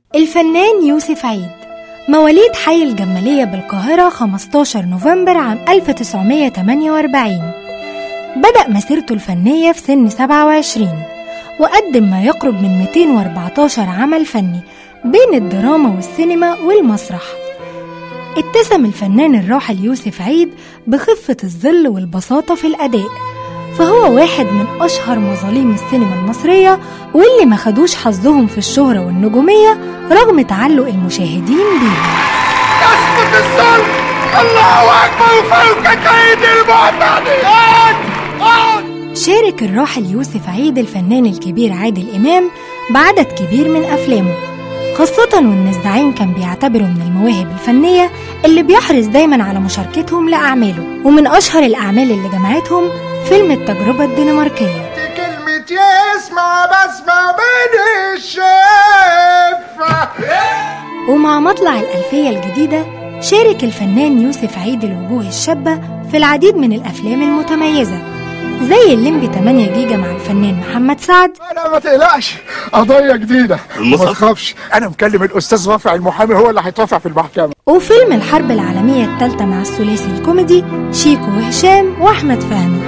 الفنان يوسف عيد مواليد حي الجمالية بالقاهرة 15 نوفمبر عام 1948 بدأ مسيرته الفنية في سن 27 وقدم ما يقرب من 214 عمل فني بين الدراما والسينما والمسرح اتسم الفنان الراحل يوسف عيد بخفة الظل والبساطة في الأداء فهو واحد من أشهر مظاليم السينما المصرية واللي ما خدوش حظهم في الشهرة والنجومية رغم تعلق المشاهدين بيهم يسقط الظلم الله أكبر فوق كيد المعتديات شارك الراحل يوسف عيد الفنان الكبير عادل إمام بعدد كبير من أفلامه خاصة وإن الزعيم كان بيعتبره من المواهب الفنية اللي بيحرص دايما على مشاركتهم لأعماله ومن أشهر الأعمال اللي جمعتهم فيلم التجربة الدنماركية كلمة يسمع بسمع بين الشاف ومع مطلع الألفية الجديدة شارك الفنان يوسف عيد الوجوه الشابة في العديد من الأفلام المتميزة زي الليمبي 8 جيجا مع الفنان محمد سعد انا ما تقلقش قضية جديدة ما المصحف؟ تخافش انا مكلم الاستاذ رافع المحامي هو اللي هيترافع في المحكمة وفيلم الحرب العالمية الثالثة مع الثلاثي الكوميدي شيكو وهشام وأحمد فهمي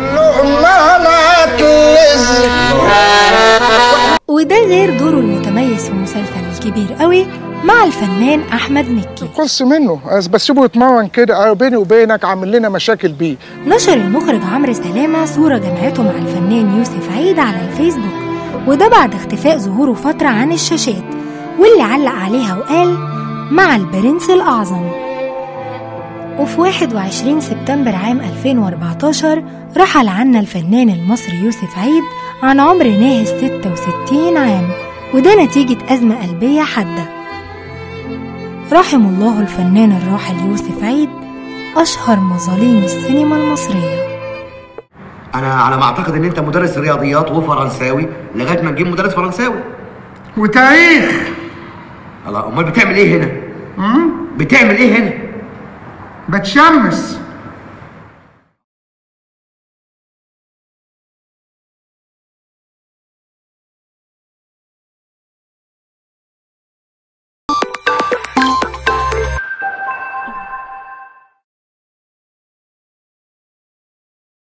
وده غير دوره المتميز في مسلسل الكبير قوي مع الفنان أحمد مكي قص منه بس بسيبه يتمرن كده أنا بيني وبينك عامل لنا مشاكل بيه نشر المخرج عمرو سلامة صورة جمعته مع الفنان يوسف عيد على الفيسبوك وده بعد اختفاء ظهوره فترة عن الشاشات واللي علق عليها وقال مع البرنس الأعظم وفي 21 سبتمبر عام 2014 رحل عنا الفنان المصري يوسف عيد عن عمر ناهز 66 عام وده نتيجة أزمة قلبية حادة رحم الله الفنان الراحل يوسف عيد أشهر مظاليم السينما المصرية انا على ما اعتقد ان انت مدرس رياضيات وفرنساوي لغايه ما نجيب مدرس فرنساوي وتاريخ الله امال بتعمل ايه هنا بتعمل ايه هنا بتشمس